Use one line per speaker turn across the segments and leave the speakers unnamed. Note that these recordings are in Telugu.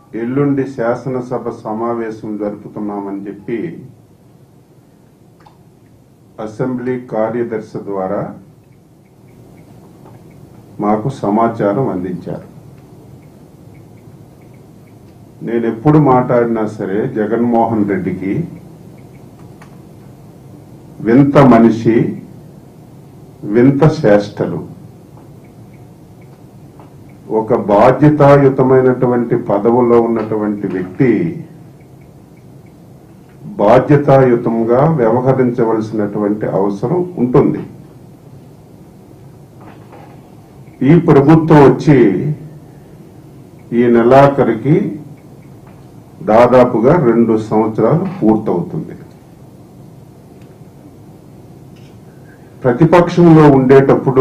ఎల్లుండి శాసనసభ సమావేశం జరుపుతున్నామని చెప్పి అసెంబ్లీ కార్యదర్శి ద్వారా మాకు సమాచారం అందించారు నేను ఎప్పుడు మాట్లాడినా సరే జగన్మోహన్ రెడ్డికి వింత మనిషి వింత చేష్టలు ఒక బాధ్యతాయుతమైనటువంటి పదవులో ఉన్నటువంటి వ్యక్తి బాధ్యతాయుతంగా వ్యవహరించవలసినటువంటి అవసరం ఉంటుంది ఈ ప్రభుత్వం వచ్చి ఈ నెలాఖరికి దాదాపుగా రెండు సంవత్సరాలు పూర్తవుతుంది ప్రతిపక్షంలో ఉండేటప్పుడు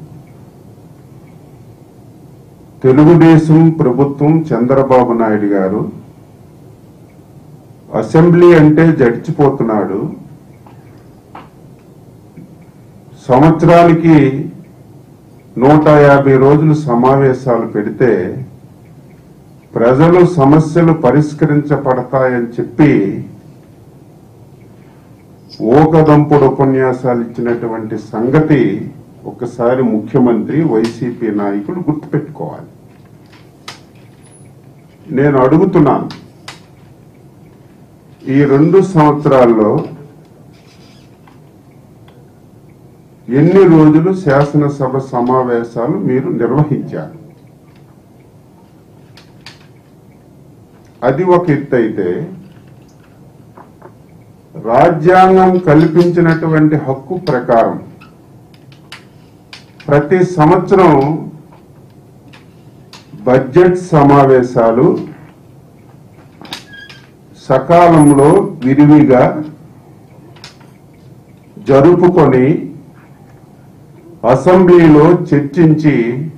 తెలుగుదేశం ప్రభుత్వం చంద్రబాబు నాయుడు గారు అసెంబ్లీ అంటే జడిచిపోతున్నాడు సంవత్సరానికి నూట యాభై రోజులు సమావేశాలు పెడితే ప్రజలు సమస్యలు పరిష్కరించబడతాయని చెప్పి ఓకదంపుడు ఉపన్యాసాలు ఇచ్చినటువంటి సంగతి ఒకసారి ముఖ్యమంత్రి వైసీపీ నాయకులు గుర్తుపెట్టుకోవాలి నేను అడుగుతున్నాను ఈ రెండు సంవత్సరాల్లో ఎన్ని రోజులు శాసనసభ సమావేశాలు మీరు నిర్వహించారు అది ఒక ఎత్తు అయితే రాజ్యాంగం కల్పించినటువంటి హక్కు ప్రకారం ప్రతి సంవత్సరం బడ్జెట్ సమావేశాలు సకాలంలో విరివిగా జరుపుకొని అసెంబ్లీలో చర్చించి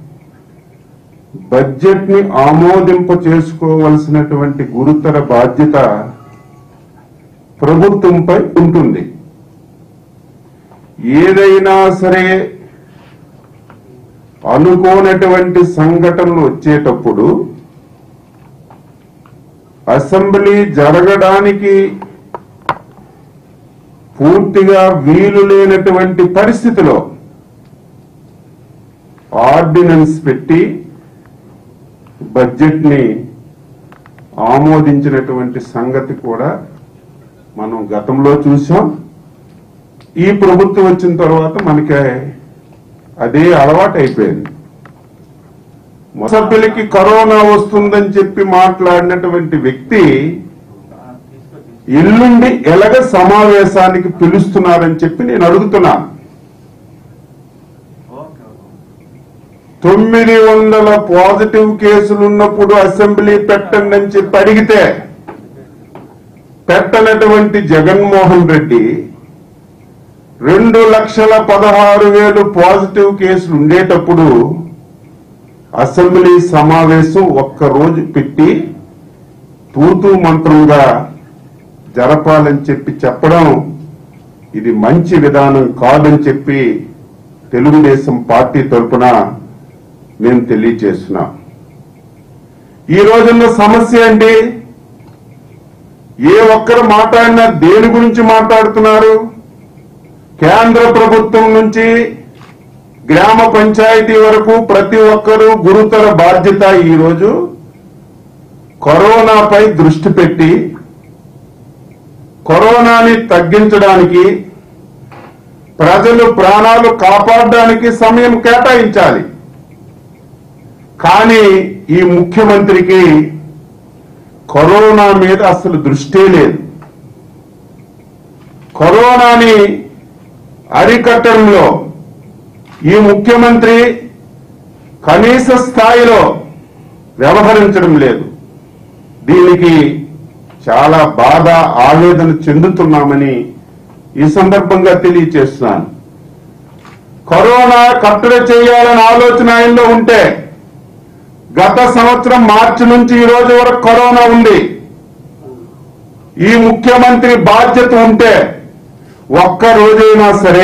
బడ్జెట్ ని ఆమోదింప చేసుకోవలసినటువంటి గురుతర బాధ్యత ప్రభుత్వంపై ఉంటుంది ఏదైనా సరే అనుకోనటువంటి సంఘటనలు వచ్చేటప్పుడు అసెంబ్లీ జరగడానికి పూర్తిగా వీలు లేనటువంటి పరిస్థితిలో ఆర్డినెన్స్ పెట్టి బడ్జెట్ ని ఆమోదించినటువంటి సంగతి కూడా మనం గతంలో చూసాం ఈ ప్రభుత్వం వచ్చిన తర్వాత మనకి అదే అలవాటు అయిపోయింది సభ్యులకి కరోనా వస్తుందని చెప్పి మాట్లాడినటువంటి వ్యక్తి ఎల్లుండి ఎలాగ సమావేశానికి పిలుస్తున్నారని చెప్పి నేను అడుగుతున్నాను తొమ్మిది వందల పాజిటివ్ కేసులు ఉన్నప్పుడు అసెంబ్లీ పెట్టండి అని చెప్పి అడిగితే పెట్టనటువంటి జగన్మోహన్ రెడ్డి రెండు లక్షల పదహారు వేలు పాజిటివ్ కేసులు ఉండేటప్పుడు అసెంబ్లీ సమావేశం ఒక్క రోజు పెట్టి తూతూ మంత్రంగా జరపాలని చెప్పి చెప్పడం ఇది మంచి విధానం కాదని చెప్పి తెలుగుదేశం పార్టీ తరఫున మేము తెలియజేస్తున్నాం ఈ రోజున్న సమస్య ఏంటి ఏ ఒక్కరు మాట్లాడినా దేని గురించి మాట్లాడుతున్నారు కేంద్ర ప్రభుత్వం నుంచి గ్రామ పంచాయతీ వరకు ప్రతి ఒక్కరూ గురుతర బాధ్యత ఈ రోజు కరోనాపై దృష్టి పెట్టి కరోనాని తగ్గించడానికి ప్రజలు ప్రాణాలు కాపాడడానికి సమయం కేటాయించాలి కానీ ఈ ముఖ్యమంత్రికి కరోనా మీద అసలు దృష్టే లేదు కరోనాని అరికట్టడంలో ఈ ముఖ్యమంత్రి కనీస స్థాయిలో వ్యవహరించడం లేదు దీనికి చాలా బాధ ఆవేదన చెందుతున్నామని ఈ సందర్భంగా తెలియచేస్తున్నాను కరోనా కట్టడి చేయాలని ఆలోచన ఆయనలో ఉంటే గత సంవత్సరం మార్చి నుంచి ఈ రోజు వరకు కరోనా ఉంది ఈ ముఖ్యమంత్రి బాధ్యత ఉంటే ఒక్క రోజైనా సరే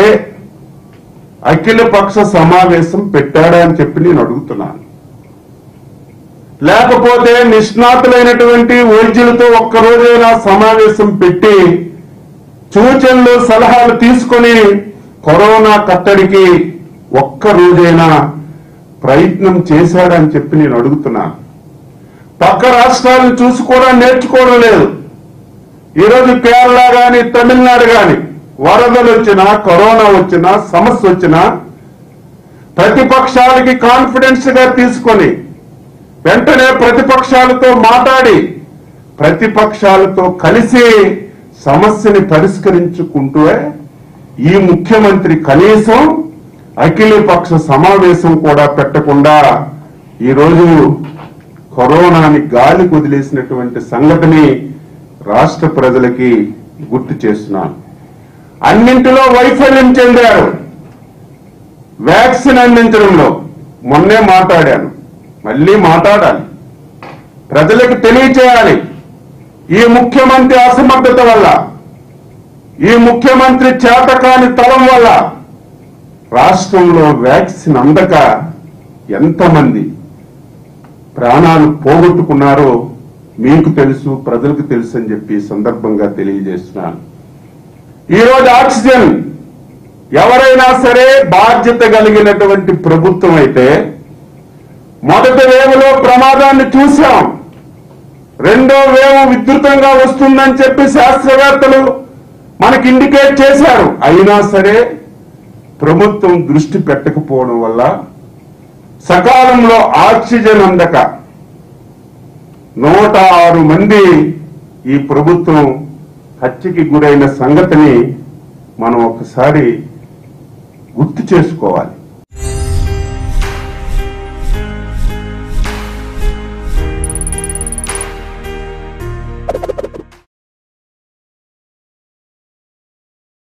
అఖిల పక్ష సమావేశం పెట్టాడా అని చెప్పి నేను అడుగుతున్నాను లేకపోతే నిష్ణాతులైనటువంటి వైద్యులతో ఒక్క రోజైనా సమావేశం పెట్టి సూచనలు సలహాలు తీసుకొని కరోనా కట్టడికి ఒక్క రోజైనా ప్రయత్నం చేశాడని చెప్పి నేను అడుగుతున్నాను పక్క రాష్ట్రాలను చూసి కూడా నేర్చుకోవడం లేదు ఈరోజు కేరళ గాని తమిళనాడు గాని వరదలు వచ్చినా కరోనా వచ్చినా సమస్య వచ్చినా ప్రతిపక్షాలకి కాన్ఫిడెన్స్ గా తీసుకొని వెంటనే ప్రతిపక్షాలతో మాట్లాడి ప్రతిపక్షాలతో కలిసి సమస్యని పరిష్కరించుకుంటూ ఈ ముఖ్యమంత్రి కనీసం అఖిల పక్ష సమావేశం కూడా పెట్టకుండా ఈరోజు కరోనాని గాలి వదిలేసినటువంటి సంగతిని రాష్ట్ర ప్రజలకి గుర్తు చేస్తున్నాను అన్నింటిలో వైఫల్యం చెందారు వ్యాక్సిన్ అందించడంలో మొన్నే మాట్లాడాను మళ్ళీ మాట్లాడాలి ప్రజలకు తెలియచేయాలి ఈ ముఖ్యమంత్రి అసమర్థత వల్ల ఈ ముఖ్యమంత్రి చేతకాని తరం వల్ల రాష్ట్రంలో వ్యాక్సిన్ అందక ఎంతమంది ప్రాణాలు పోగొట్టుకున్నారో మీకు తెలుసు ప్రజలకు తెలుసు అని చెప్పి ఈ సందర్భంగా తెలియజేస్తున్నాను ఈరోజు ఆక్సిజన్ ఎవరైనా సరే బాధ్యత కలిగినటువంటి ప్రభుత్వం అయితే మొదటి వేవులో ప్రమాదాన్ని చూశాం రెండో వేవ్ విద్యుతంగా వస్తుందని చెప్పి శాస్త్రవేత్తలు మనకి ఇండికేట్ చేశారు అయినా సరే ప్రభుత్వం దృష్టి పెట్టకపోవడం వల్ల సకాలంలో ఆక్సిజన్ అందక నూట ఆరు మంది ఈ ప్రభుత్వం హత్యకి గురైన సంగతిని మనం ఒకసారి గుర్తు చేసుకోవాలి